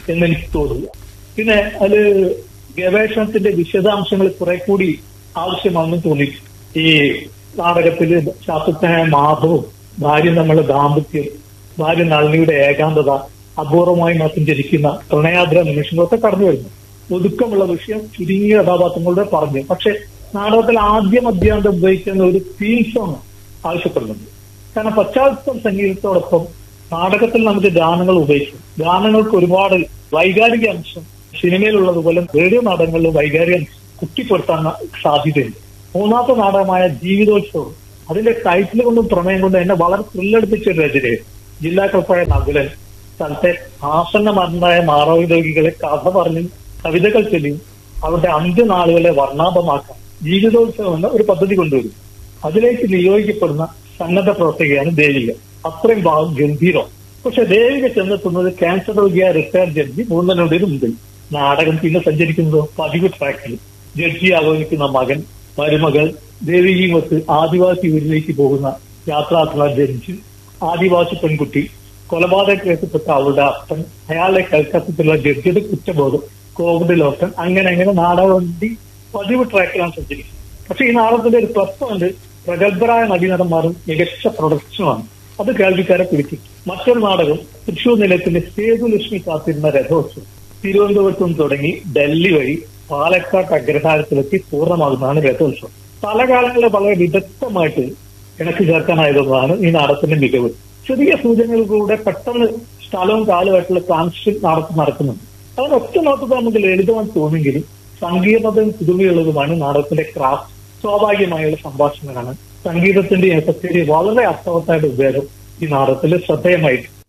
എന്ന് എനിക്ക് തോന്നുന്നു പിന്നെ അത് ഗവേഷണത്തിന്റെ വിശദാംശങ്ങൾ കുറെ കൂടി ആവശ്യമാണെന്ന് തോന്നി ഈ നാടകത്തില് ശാസ്ത്രജ്ഞനായ മാധവും ഭാര്യ നമ്മളുടെ ദാമ്പത്യം ഭാര്യ നളിനിയുടെ ഏകാന്തത അപൂർവമായി മാത്രം ജനിക്കുന്ന പ്രണയാദ്ര നിമിഷങ്ങളൊക്കെ കടന്നു വരുന്നു ഒതുക്കമുള്ള വിഷയം ചുരുങ്ങിയ കഥാപാത്രങ്ങളുടെ പറഞ്ഞു പക്ഷെ നാടകത്തിൽ ആദ്യം അധ്യാന്തം ഉപയോഗിക്കുന്ന ഒരു തീം സോങ് ആവശ്യപ്പെടുന്നുണ്ട് കാരണം പശ്ചാത്തല സംഗീതത്തോടൊപ്പം നാടകത്തിൽ നമുക്ക് ഗാനങ്ങൾ ഉപയോഗിക്കും ഗാനങ്ങൾക്ക് ഒരുപാട് വൈകാരിക അംശം സിനിമയിലുള്ളതുപോലെ റേഡിയോ നാടകങ്ങളിൽ വൈകാരിക അംശം കുട്ടിപ്പെടുത്താൻ സാധ്യതയുണ്ട് മൂന്നാമത്തെ നാടകമായ ജീവിതോത്സവം അതിന്റെ ടൈറ്റിൽ കൊണ്ടും പ്രമേയം കൊണ്ടും എന്നെ വളരെ ത്രില്ലടിപ്പിച്ച ഒരു രചനയാണ് ജില്ലാ കളക്ടറായ നകുലൻ സ്ഥലത്തെ ആസന്ന മരണമായ മാറവി രോഗികളെ കഥ പറഞ്ഞും കവിതകൾ ചൊല്ലിയും അവരുടെ അന്ത്യനാളുകളെ വർണ്ണാഭമാക്കാൻ ജീവിതോത്സവം എന്ന ഒരു പദ്ധതി കൊണ്ടുവരും അതിലേക്ക് നിയോഗിക്കപ്പെടുന്ന സന്നദ്ധ പ്രവർത്തകയാണ് ദേവിക അത്രയും ഭാഗം ഗംഭീരം പക്ഷെ ദേവിക ചെന്നെത്തുന്നത് ക്യാൻസർ രോഗിയായ റിട്ടയർഡ് ജഡ്ജി മൂന്നനോടിന് മുമ്പിൽ നാടകം പിന്നെ സഞ്ചരിക്കുന്നത് പതിവ് ട്രാക്കിൽ ജഡ്ജി ആലോചിക്കുന്ന മകൻ മരുമകൾ ദേവികയുമൊത്ത് ആദിവാസി ഊരിലേക്ക് പോകുന്ന യാത്രാർത്ഥന ജഡ്ജി ആദിവാസി പെൺകുട്ടി കൊലപാതക കേസപ്പെട്ട അവളുടെ അപ്പൻ അയാളുടെ കൽക്കത്തത്തിലുള്ള ജഡ്ജിയുടെ കുറ്റബോധം കോവിഡ് ലോക്കൻ അങ്ങനെ അങ്ങനെ നാടകവണ്ടി പതിവ് ട്രാക്കിലാണ് സഞ്ചരിക്കുന്നത് പക്ഷെ ഈ നാടകത്തിന്റെ ഒരു പ്ലസ് പോയിന്റ് പ്രഗത്ഭരായ നടീനടന്മാരും മികച്ച പ്രൊഡക്ഷനുമാണ് അത് കേൾവിക്കാരെ പിടിക്കും മറ്റൊരു നാടകം തൃശൂർ നിലയത്തിന്റെ സേതുലക്ഷ്മി കാത്തിരുന്ന രഥോത്സവം തിരുവനന്തപുരത്ത് നിന്ന് തുടങ്ങി ഡൽഹി വഴി പാലക്കാട് അഗ്രഹാരത്തിലെത്തി പൂർണ്ണമാകുന്നതാണ് രഥോത്സവം പല കാലങ്ങളിൽ വളരെ വിദഗ്ധമായിട്ട് ഇണക്കി ചേർക്കാനായതാണ് ഈ നാടകത്തിന്റെ മികവ് ചെറിയ സൂചനകളിലൂടെ പെട്ടെന്ന് സ്ഥലവും കാലമായിട്ടുള്ള ട്രാൻസിഷൻ നാടകം നടക്കുന്നുണ്ട് അതിന് ഒറ്റ നോട്ടത്തിൽ നമുക്ക് ലളിതമായി തോന്നുമെങ്കിലും സങ്കീർണതയും പുതുമയുള്ളതുമാണ് നാടകത്തിന്റെ ക്രാഫ്റ്റ് സ്വാഭാവികമായുള്ള സംഭാഷണങ്ങളാണ് സംഗീതത്തിന്റെ എഫക്റ്റിന്റെ വളരെ അർത്ഥവത്തായിട്ട് ഉപയോഗം ഈ നാടകത്തിൽ ശ്രദ്ധേയമായിട്ട്